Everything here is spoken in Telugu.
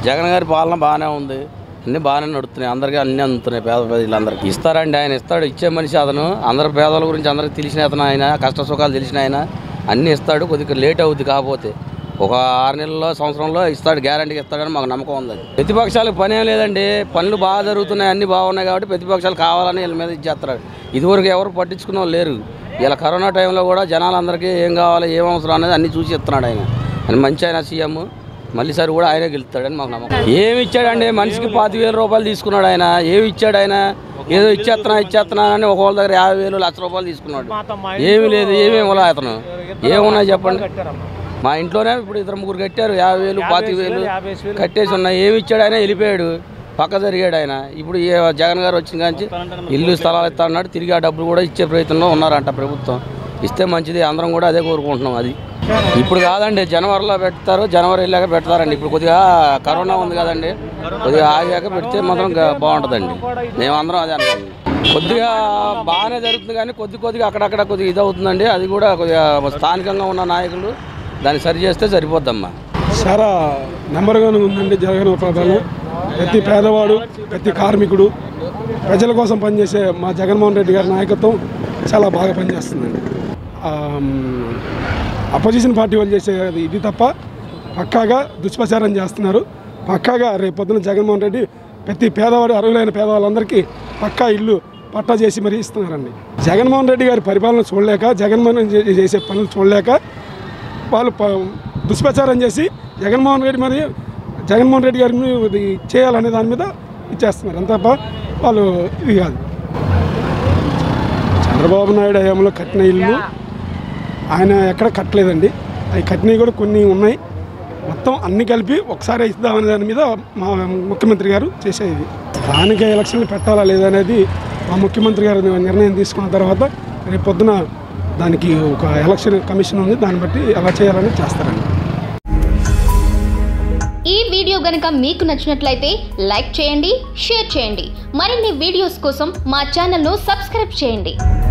జగన్ గారి పాలన బాగానే ఉంది అన్ని బాగానే నడుస్తున్నాయి అందరికీ అన్ని అందుతున్నాయి పేద ప్రజలందరికీ ఇస్తారండి ఆయన ఇస్తాడు ఇచ్చే మనిషి అతను అందరి పేదల గురించి అందరికి తెలిసిన అతను ఆయన కష్ట సుఖాలు తెలిసిన ఆయన అన్నీ ఇస్తాడు కొద్దిగా లేట్ అవుద్ది కాకపోతే ఒక ఆరు నెలల్లో సంవత్సరంలో ఇస్తాడు గ్యారంటీగా ఇస్తాడని మాకు నమ్మకం ఉంది ప్రతిపక్షాలకు పని ఏం లేదండి పనులు బాగా జరుగుతున్నాయి అన్ని బాగున్నాయి కాబట్టి ప్రతిపక్షాలు కావాలని వీళ్ళ మీద ఇచ్చేస్తాడు ఇదివరకు ఎవరు పట్టించుకున్న వాళ్ళు లేరు ఇలా కరోనా టైంలో కూడా జనాలందరికీ ఏం కావాలి ఏం అవసరం అనేది అన్ని చూసి ఇస్తున్నాడు ఆయన ఆయన మంచి ఆయన సీఎం మళ్ళీ సారి కూడా ఆయనే గెలుస్తాడని మాకు నమ్మకం ఏమి ఇచ్చాడండి మనిషికి పాతి వేల రూపాయలు తీసుకున్నాడు ఆయన ఏమి ఇచ్చాడు ఆయన ఏదో ఇచ్చేస్తున్నా ఇచ్చేస్తున్నా అని ఒక వాళ్ళ దగ్గర యాభై వేలు లక్ష రూపాయలు తీసుకున్నాడు ఏమీ లేదు ఏమీ ఇవ్వలే అతను ఏమున్నాయి చెప్పండి మా ఇంట్లోనే ఇప్పుడు ఇద్దరు ముగ్గురు కట్టారు యాభై వేలు పాతి వేలు కట్టేసి ఉన్నాయి ఏమి ఇచ్చాడు ఆయన వెళ్ళిపోయాడు పక్క జరిగాడు ఆయన ఇప్పుడు ఏ జగన్ గారు వచ్చిన కాంచి ఇల్లు స్థలాలు ఇస్తా అన్నాడు తిరిగి ఆ డబ్బులు కూడా ఇచ్చే ప్రయత్నంలో ఉన్నారంట ప్రభుత్వం ఇస్తే మంచిది అందరం కూడా అదే కోరుకుంటున్నాం అది ఇప్పుడు కాదండి జనవరిలో పెడతారు జనవరి వెళ్ళాక పెడతారండి ఇప్పుడు కొద్దిగా కరోనా ఉంది కదండి కొద్దిగా ఆగాక పెడితే మాత్రం ఇంకా బాగుంటుందండి మేమందరం అదే అనుకుంటున్నాం కొద్దిగా బాగానే జరుగుతుంది కానీ కొద్ది కొద్దిగా అక్కడక్కడ కొద్దిగా ఇది అవుతుందండి అది కూడా కొద్దిగా స్థానికంగా ఉన్న నాయకులు దాన్ని సరి చేస్తే సరిపోద్దమ్మా చాలా నెంబర్గానే ఉందండి జగన్ పాలన ప్రతి పేదవాడు ప్రతి కార్మికుడు ప్రజల కోసం పనిచేసే మా జగన్మోహన్ రెడ్డి గారి నాయకత్వం చాలా బాగా పనిచేస్తుందండి అపోజిషన్ పార్టీ వాళ్ళు చేసే ఇది తప్ప పక్కాగా దుష్ప్రచారం చేస్తున్నారు పక్కాగా రేపు పొద్దున జగన్మోహన్ రెడ్డి ప్రతి పేదవాడు అర్హులైన పేదవాళ్ళందరికీ పక్కా ఇల్లు పట్టా చేసి మరీ ఇస్తున్నారండి జగన్మోహన్ రెడ్డి గారి పరిపాలన చూడలేక జగన్మోహన్ రెడ్డి చేసే పనులు చూడలేక వాళ్ళు ప- దుష్ప్రచారం చేసి జగన్మోహన్ రెడ్డి మరి జగన్మోహన్ రెడ్డి గారిని ఇది చేయాలనే దాని మీద ఇచ్చేస్తున్నారు అంత తప్ప వాళ్ళు ఇది కాదు చంద్రబాబు నాయుడు హయాంలో కట్టిన ఇల్లు ఆయన ఎక్కడ కట్టలేదండి అవి కట్టినవి కూడా కొన్ని ఉన్నాయి మొత్తం అన్ని కలిపి ఒకసారి ఇద్దామనే దాని మీద మా ముఖ్యమంత్రి గారు చేసేది స్థానిక ఎలక్షన్లు పెట్టాలా లేదా అనేది మా ముఖ్యమంత్రి గారు నిర్ణయం తీసుకున్న తర్వాత రేపు పొద్దున దానికి ఒక ఎలక్షన్ కమిషన్ ఉంది దాన్ని బట్టి ఎలా చేయాలని చేస్తారండి ఈ వీడియో గనుక మీకు నచ్చినట్లయితే లైక్ చేయండి షేర్ చేయండి మరిన్ని వీడియోస్ కోసం మా ఛానల్ను సబ్స్క్రైబ్ చేయండి